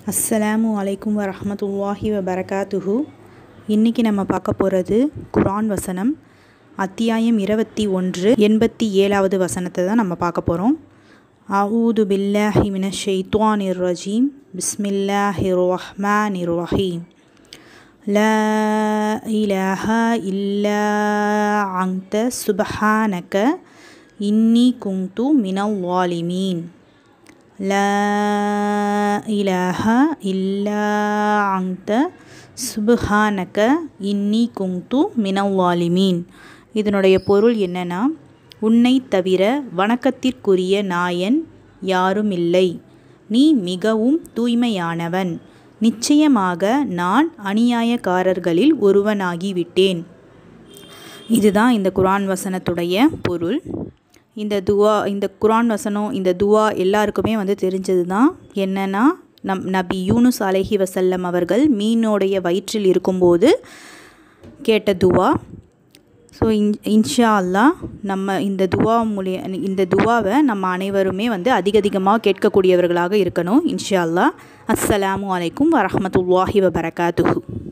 அஸ்ஸலாமு அலைக்கும் வரஹ்மத்துல்லாஹி வபரகாத்துஹு இன்றைக்கி நம்ம பார்க்க போகிறது குர்ஆன் வசனம் அத்தியாயம் இருபத்தி ஒன்று எண்பத்தி ஏழாவது வசனத்தை தான் நம்ம பார்க்க போகிறோம் அவுது பில்லாஹி மின ஷெய்த்வானிர் ரஜீம் பிஸ்மில்லாஹிர் ரஹ்மானிர் ரஹீம் லா இலாஹா இல்லா அன்த சுபஹானக இன்னி குங்து மினல் வாலிமீன் லா இலாஹ இல்லா அன்த சுபஹானக இன்னி குங்து மினவாலிமீன் இதனுடைய பொருள் என்னன்னா உன்னை தவிர வணக்கத்திற்குரிய நாயன் யாரும் இல்லை நீ மிகவும் தூய்மையானவன் நிச்சயமாக நான் அநியாயக்காரர்களில் ஒருவனாகிவிட்டேன் இதுதான் இந்த குரான் வசனத்துடைய பொருள் இந்த துவா இந்த குரான் வசனம் இந்த துவா எல்லாருக்குமே வந்து தெரிஞ்சது தான் என்னென்னா நம் நபி யூனுஸ் அலைஹி வசல்லம் அவர்கள் மீனோடைய வயிற்றில் இருக்கும்போது கேட்ட துவா ஸோ இன் இன்ஷா அல்லா நம்ம இந்த துவா மூலிய இந்த துவாவை நம்ம அனைவருமே வந்து அதிக அதிகமாக கேட்கக்கூடியவர்களாக இருக்கணும் இன்ஷா அல்லா அஸ்ஸலாமு அலைக்கும் வரஹமத்துல்லாஹி வபரகாத்துஹு